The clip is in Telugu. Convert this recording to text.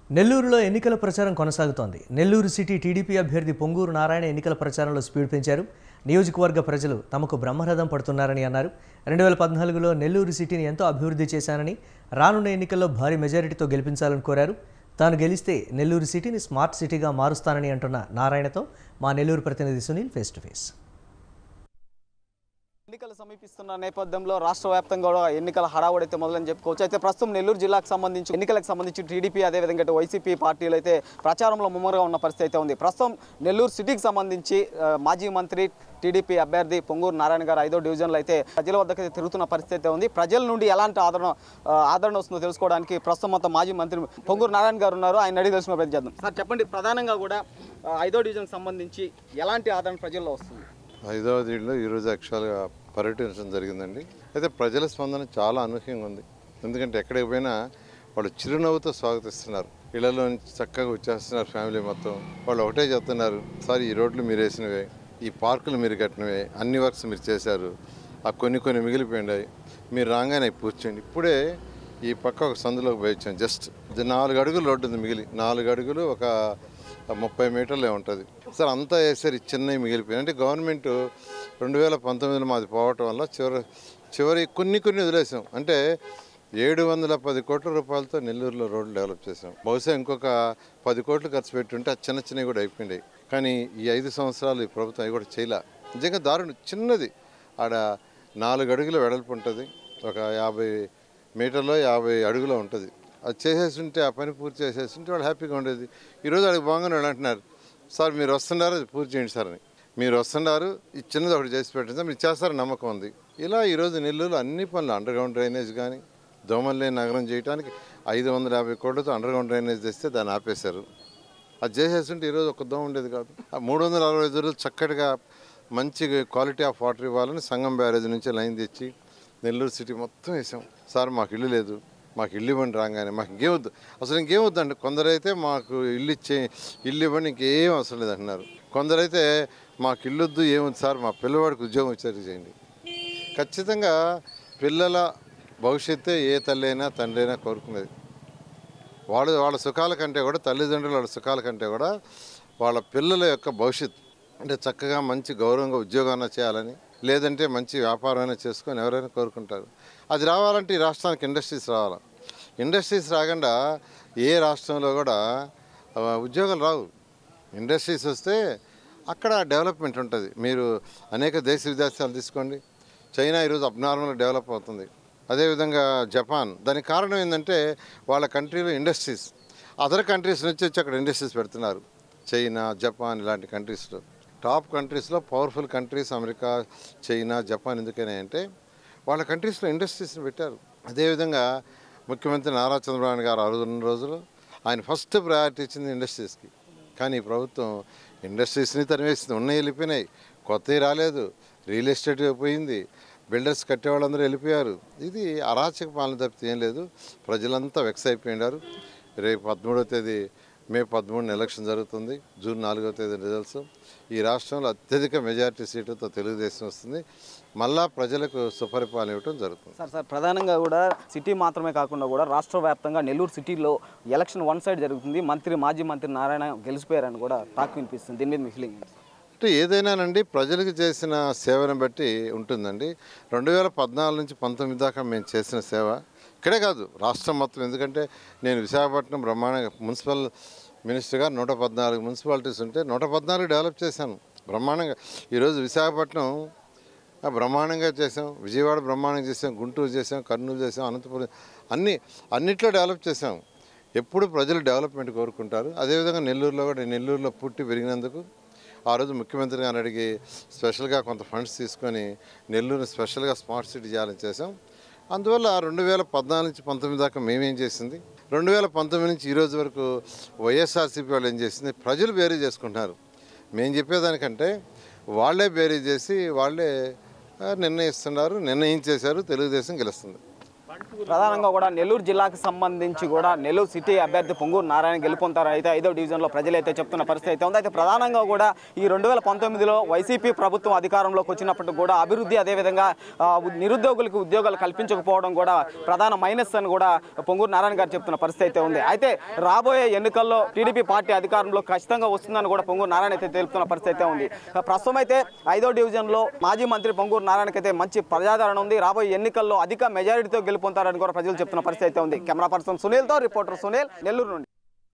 నెల్లూరులో ఎన్నికల ప్రచారం కొనసాగుతోంది నెల్లూరు సిటీ టీడీపీ అభ్యర్థి పొంగూరు నారాయణ ఎన్నికల ప్రచారంలో స్పీడ్ పెంచారు నియోజకవర్గ ప్రజలు తమకు బ్రహ్మరథం పడుతున్నారని అన్నారు రెండు వేల పద్నాలుగులో నెల్లూరు సిటీని ఎంతో అభివృద్ధి చేశానని రానున్న ఎన్నికల్లో భారీ మెజారిటీతో గెలిపించాలని కోరారు తాను గెలిస్తే నెల్లూరు సిటీని స్మార్ట్ సిటీగా మారుస్తానని అంటున్న నారాయణతో మా నెల్లూరు ప్రతినిధి సునీల్ ఫేస్ టు ఫేస్ ఎన్నికలు సమీపిస్తున్న నేపథ్యంలో రాష్ట్ర వ్యాప్తంగా కూడా ఎన్నికల హడావుడి అయితే మొదలని చెప్పుకోవచ్చు అయితే ప్రస్తుతం నెల్లూరు జిల్లాకు సంబంధించి ఎన్నికలకు సంబంధించి టీడీపీ అదేవిధంగా ఇటు వైసీపీ పార్టీలు అయితే ప్రచారంలో ముమ్మరుగా ఉన్న పరిస్థితి అయితే ఉంది ప్రస్తుతం నెల్లూరు సిటీకి సంబంధించి ఆ, మాజీ మంత్రి టీడీపీ అభ్యర్థి పొంగూరు నారాయణ గారు ఐదో డివిజన్లో అయితే ప్రజల వద్దకు అయితే తిరుగుతున్న పరిస్థితి అయితే ఉంది ప్రజల నుండి ఎలాంటి ఆదరణ ఆ, ఆదరణ వస్తుందో తెలుసుకోవడానికి ప్రస్తుతం మొత్తం మాజీ మంత్రి పొంగూరు నారాయణ గారు ఉన్నారు ఆయన అడిగి తెలుసుకున్న ప్రయత్నం చేద్దాం సార్ చెప్పండి ప్రధానంగా కూడా ఆ, ఐదో డివిజన్కి సంబంధించి ఎలాంటి ఆదరణ ప్రజల్లో వస్తుంది ఐదవ దీంట్లో ఈరోజు యాక్చువల్గా పర్యటించడం జరిగిందండి అయితే ప్రజల స్పందన చాలా అనూహ్యంగా ఉంది ఎందుకంటే ఎక్కడికి పోయినా వాళ్ళు చిరునవ్వుతో స్వాగతిస్తున్నారు ఇళ్లలో నుంచి చక్కగా వచ్చేస్తున్నారు ఫ్యామిలీ మొత్తం వాళ్ళు ఒకటే చెప్తున్నారు సార్ ఈ రోడ్లు మీరు వేసినవే ఈ పార్కులు మీరు కట్టినవే అన్ని వర్క్స్ మీరు చేశారు ఆ కొన్ని కొన్ని మిగిలిపోయినాయి మీరు రాగానే కూర్చోండి ఇప్పుడే ఈ పక్క ఒక సందులోకి పోయి వచ్చాం జస్ట్ ఇది నాలుగు అడుగులు రోడ్డు ఉంది మిగిలి నాలుగు అడుగులు ఒక ముప్పై మీటర్లే ఉంటుంది సార్ అంతా వేసారు ఈ చిన్నవి మిగిలిపోయినాయి అంటే గవర్నమెంట్ రెండు వేల పంతొమ్మిదిలో మాది పోవటం వల్ల చివరి చివరి కొన్ని కొన్ని వదిలేసాం అంటే ఏడు వందల పది కోట్ల రూపాయలతో నెల్లూరులో రోడ్లు డెవలప్ చేసాం బహుశా ఇంకొక పది కోట్లు ఖర్చు పెట్టుంటే ఆ చిన్న చిన్నవి కూడా అయిపోయినాయి కానీ ఈ ఐదు సంవత్సరాలు ఈ ప్రభుత్వం అవి కూడా చేయలే నిజంగా దారుణం చిన్నది ఆడ నాలుగు అడుగుల వెడల్పు ఉంటుంది ఒక యాభై మీటర్లో యాభై అడుగులో ఉంటుంది అది చేసేస్తుంటే ఆ పని పూర్తి చేసేస్తుంటే వాళ్ళు హ్యాపీగా ఉండేది ఈరోజు అడిగి బాగానే వాళ్ళు అంటున్నారు సార్ మీరు వస్తున్నారు అది పూర్తి చేయండి సార్ అని మీరు వస్తున్నారు ఈ చిన్నది ఒకటి చేసి పెట్టండి సార్ మీరు చేస్తారని నమ్మకం ఉంది ఇలా ఈరోజు నెల్లూరు అన్ని పనులు అండర్ గ్రౌండ్ డ్రైనేజ్ కానీ దోమల్లేని నగరం చేయడానికి ఐదు వందల యాభై కోట్లతో అండర్ గ్రౌండ్ డ్రైనేజ్ తెస్తే దాన్ని ఆపేశారు అది చేసేస్తుంటే ఈరోజు ఒక దోమ ఉండేది కాదు ఆ మూడు వందల అరవై ఐదు రోజులు చక్కటిగా మంచి క్వాలిటీ ఆఫ్ వాటర్ ఇవ్వాలని సంగం బ్యారేజ్ నుంచి లైన్ తెచ్చి నెల్లూరు సిటీ మొత్తం వేసాం సార్ మాకు ఇల్లు లేదు మాకు ఇల్లు ఇవ్వండి రాగానే మాకు ఇంకేం వద్దు అసలు ఇంకేం వద్దండి కొందరైతే మాకు ఇల్లు ఇచ్చే ఇల్లు ఇవ్వండి ఇంకేం అవసరం లేదు అంటున్నారు కొందరైతే మాకు ఇల్లు వద్దు ఏముంది సార్ మా పిల్లవాడికి ఉద్యోగం ఇచ్చేది చేయండి ఖచ్చితంగా పిల్లల భవిష్యత్తే ఏ తల్లి అయినా తండ్రి అయినా కోరుకునేది వాళ్ళ వాళ్ళ సుఖాల కంటే కూడా తల్లిదండ్రుల వాళ్ళ సుఖాల కంటే కూడా వాళ్ళ పిల్లల యొక్క భవిష్యత్ అంటే చక్కగా మంచి గౌరవంగా ఉద్యోగాన్ని చేయాలని లేదంటే మంచి వ్యాపారం అయినా చేసుకొని ఎవరైనా కోరుకుంటారు అది రావాలంటే ఈ రాష్ట్రానికి ఇండస్ట్రీస్ రావాలి ఇండస్ట్రీస్ రాకుండా ఏ రాష్ట్రంలో కూడా ఆ, ఉద్యోగాలు రావు ఇండస్ట్రీస్ వస్తే అక్కడ డెవలప్మెంట్ ఉంటుంది మీరు అనేక దేశ విదేశాలు తీసుకోండి చైనా ఈరోజు అబ్నార్మల్ డెవలప్ అవుతుంది అదేవిధంగా జపాన్ దానికి కారణం ఏంటంటే వాళ్ళ కంట్రీలో ఇండస్ట్రీస్ అదర్ కంట్రీస్ నుంచి వచ్చి అక్కడ ఇండస్ట్రీస్ పెడుతున్నారు చైనా జపాన్ ఇలాంటి కంట్రీస్లో టాప్ కంట్రీస్లో powerful countries America China Japan ఎందుకని అంటే వాళ్ళ కంట్రీస్లో ఇండస్ట్రీస్ని పెట్టారు అదేవిధంగా ముఖ్యమంత్రి నారా చంద్రబాబు నాయుడు గారు అరుదున్న రోజులు ఆయన ఫస్ట్ ప్రయారిటీ ఇచ్చింది ఇండస్ట్రీస్కి కానీ ఈ ప్రభుత్వం ఇండస్ట్రీస్ని తరివేసింది ఉన్నాయి వెళ్ళిపోయినాయి కొత్తవి రాలేదు రియల్ ఎస్టేట్ పోయింది బిల్డర్స్ కట్టేవాళ్ళందరూ వెళ్ళిపోయారు ఇది అరాచక పాలన తప్పితే ఏం లేదు ప్రజలంతా వెక్స్ అయిపోయినారు రేపు పదమూడవ తేదీ మే పదమూడున ఎలక్షన్ జరుగుతుంది జూన్ నాలుగో తేదీ రిజల్ట్స్ ఈ రాష్ట్రంలో అత్యధిక మెజారిటీ సీటుతో తెలుగుదేశం వస్తుంది మళ్ళా ప్రజలకు సుపరిపాలన ఇవ్వడం జరుగుతుంది సార్ సార్ ప్రధానంగా కూడా సిటీ మాత్రమే కాకుండా కూడా రాష్ట్ర వ్యాప్తంగా నెల్లూరు సిటీలో ఎలక్షన్ వన్ సైడ్ జరుగుతుంది మంత్రి మాజీ మంత్రి నారాయణ గెలిచిపోయారని కూడా టాక్ వినిపిస్తుంది దీని మీద మీ ఫీలింగ్ ఏంటి? అంటే ఏదైనానండి ప్రజలకు చేసిన సేవను బట్టి ఉంటుందండి రెండు వేల పద్నాలుగు నుంచి పంతొమ్మిది దాకా మేము చేసిన సేవ ఇక్కడే కాదు రాష్ట్రం మొత్తం ఎందుకంటే నేను విశాఖపట్నం బ్రహ్మాండంగా మున్సిపల్ మినిస్టర్గా నూట పద్నాలుగు మున్సిపాలిటీస్ ఉంటే నూట పద్నాలుగు డెవలప్ చేశాను బ్రహ్మాండంగా ఈరోజు విశాఖపట్నం ఆ, బ్రహ్మాండంగా చేసాం విజయవాడ బ్రహ్మాండంగా చేసాం గుంటూరు చేసాం కర్నూలు చేసాం అనంతపురం అన్ని అన్నిట్లో డెవలప్ చేసాం ఎప్పుడు ప్రజలు డెవలప్మెంట్ కోరుకుంటారు అదేవిధంగా నెల్లూరులో కూడా నెల్లూరులో పుట్టి పెరిగినందుకు ఆ రోజు ముఖ్యమంత్రి గారిని అడిగి స్పెషల్గా కొంత ఫండ్స్ తీసుకొని నెల్లూరుని స్పెషల్గా స్మార్ట్ సిటీ చేయాలని చేసాం అందువల్ల రెండు వేల పద్నాలుగు నుంచి పంతొమ్మిది దాకా మేమేం చేసింది రెండు వేల పంతొమ్మిది నుంచి ఈ రోజు వరకు వైఎస్ఆర్సీపీ వాళ్ళు ఏం చేసింది ప్రజలు బేరీ చేసుకుంటున్నారు మేము చెప్పేదానికంటే వాళ్ళే బేరీ చేసి వాళ్ళే ఆ, నిర్ణయిస్తున్నారు నిర్ణయించేశారు తెలుగుదేశం గెలుస్తుంది ప్రధానంగా కూడా నెల్లూరు జిల్లాకు సంబంధించి కూడా నెల్లూరు సిటీ అభ్యర్థి పొంగూరు నారాయణ గెలుపొంతారు అయితే ఐదో డివిజన్లో ప్రజలైతే చెప్తున్న పరిస్థితి అయితే ఉంది అయితే ప్రధానంగా కూడా ఈ రెండు వేల పంతొమ్మిదిలో వైసీపీ ప్రభుత్వం అధికారంలోకి వచ్చినప్పటికి కూడా అభివృద్ధి అదేవిధంగా ఆ, నిరుద్యోగులకు ఉద్యోగాలు కల్పించకపోవడం కూడా ప్రధాన మైనస్ అని కూడా పొంగూరు నారాయణ గారు చెప్తున్న పరిస్థితి అయితే ఉంది అయితే రాబోయే ఎన్నికల్లో టీడీపీ పార్టీ అధికారంలో ఖచ్చితంగా వస్తుందని కూడా పొంగూరు నారాయణ అయితే తెలుపుతున్న పరిస్థితి అయితే ఉంది ప్రస్తుతం అయితే ఐదో డివిజన్లో మాజీ మంత్రి పొంగూరు నారాయణకి అయితే మంచి ప్రజాదరణ ఉంది రాబోయే ఎన్నికల్లో అధిక మెజారిటీతో గెలుపొంతారని కూడా ప్రజలు చెప్తున్న పరిస్థితి అయితే ఉంది కెమెరా పర్సన్ సునీల్తో రిపోర్టర్ సునీల్ నెల్లూరు నుండి